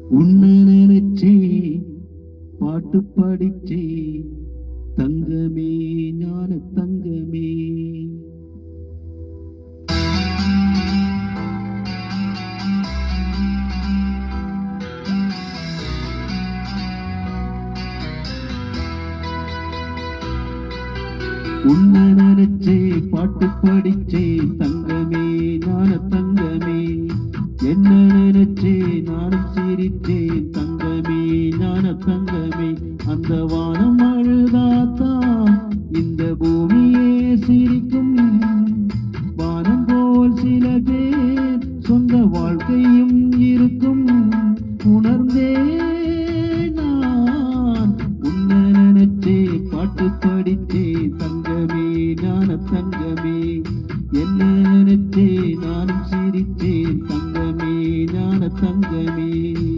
உன்னை நினைச்சே பாட்டு படிச்சே தங்கமே ஞான தங்கமே உன்னை நினைச்சே பாட்டு படிச்சே தங்கமே ஞான தங்கமே என்ன நினைச்சே நானும் சிரிச்சேன் தங்கமே ஞான தங்கமே அந்த வானம் அழுதாத்தான் இந்த பூமியே சிரிக்கும் வானம் போல் சில பேர் சொந்த வாழ்க்கையும் இருக்கும் உணர்ந்தே நான் உன்னை நினைச்சே பாட்டு படிச்சே தங்கமே ஞான தங்கமே என்ன நினைச்சே நானும் சிரிச்சேன் தங்கமே ஞான தங்கமே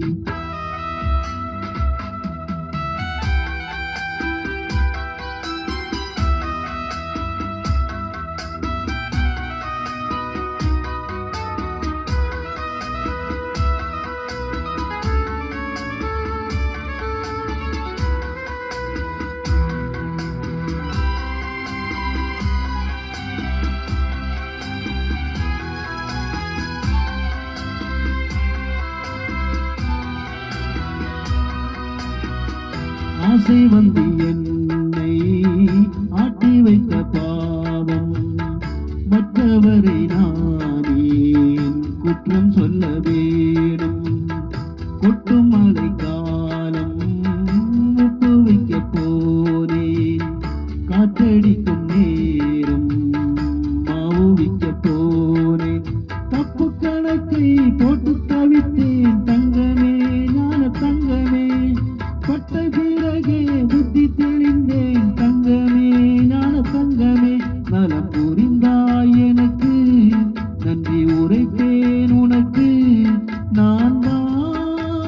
ஆசை வந்து என்னை ஆட்டி வைத்த பாவம் மற்றவரை நானே குற்றம் சொல்ல வேணும் கொட்டும் மழை காலம் முட்டு வைக்க போனேன் காற்றடிக்கும் நேரம் மாவு விற்க போனேன் தப்பு கணக்கை போட்டு தவித்தேன் தங்கமே ஞான தங்கமே பட்ட பிறகே புத்தி தெளிந்தேன் தங்கமே ஞான தங்கமே நலம் புரிந்தாய் எனக்கு நன்றி உரைப்பேன் உனக்கு நான் தான்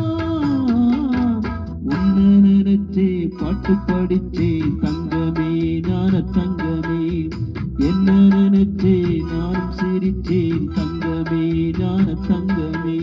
உன்னை நினைச்சே பாட்டு படிச்சே தங்கமே ஞான தங்கமே என்ன நினைச்சே நானும் சிரிச்சேன் தங்கமே ஞான தங்கமே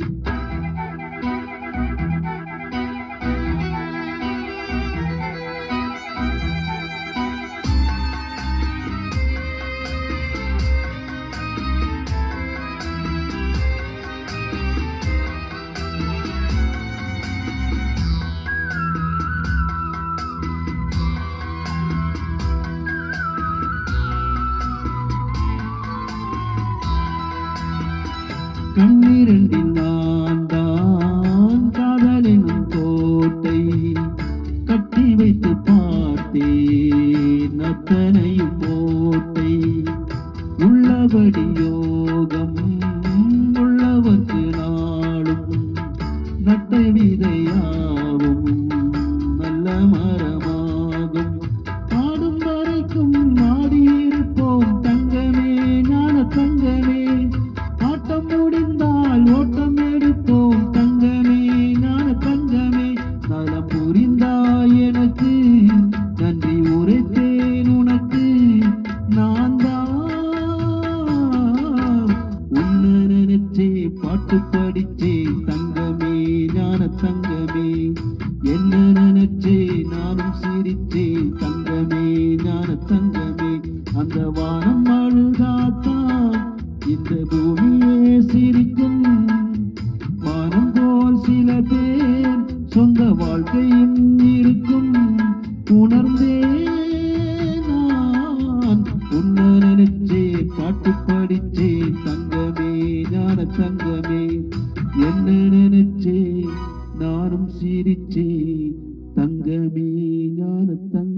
கண்ணிரண்டில் நான் தான் காதலினும் கோட்டை கட்டி வைத்து பார்த்தேன் அத்தனையும் கோட்டை உள்ளபடி யோகம் உள்ளவர்க்கு நாளும் நட்ட விதையாவும் நல்ல மரமாகும் ஆடும் வரைக்கும் ஆடியிருப்போம் தங்கமே ஞான தங்கமே ஆட்டம் முடிந்தால் ஓட்டம் எடுப்போம் தங்கமே ஞான தங்கமே நலம் புரிந்தாய் எனக்கு நன்றி உரைத்தேன் உனக்கு நான் தான் உன்னை நினைச்சே பாட்டு படிச்சே தங்கமே ஞான தங்கமே என்ன நினைச்சே நானும் சிரிச்சேன் தங்கமே ஞான தங்கமே அந்த வானம் அழுதாத்தான் இந்த பூமியே சிரிக்கும் வானம் போல் சில பேர் சொந்த வாழ்க்கையும் இருக்கும் உணர்ந்தே நான் உன்னை நினைச்சே பாட்டு படிச்சே தங்கமே ஞான தங்கமே என்ன நினைச்சே நானும் சிரிச்சே தங்கமே ஞான தங்கமே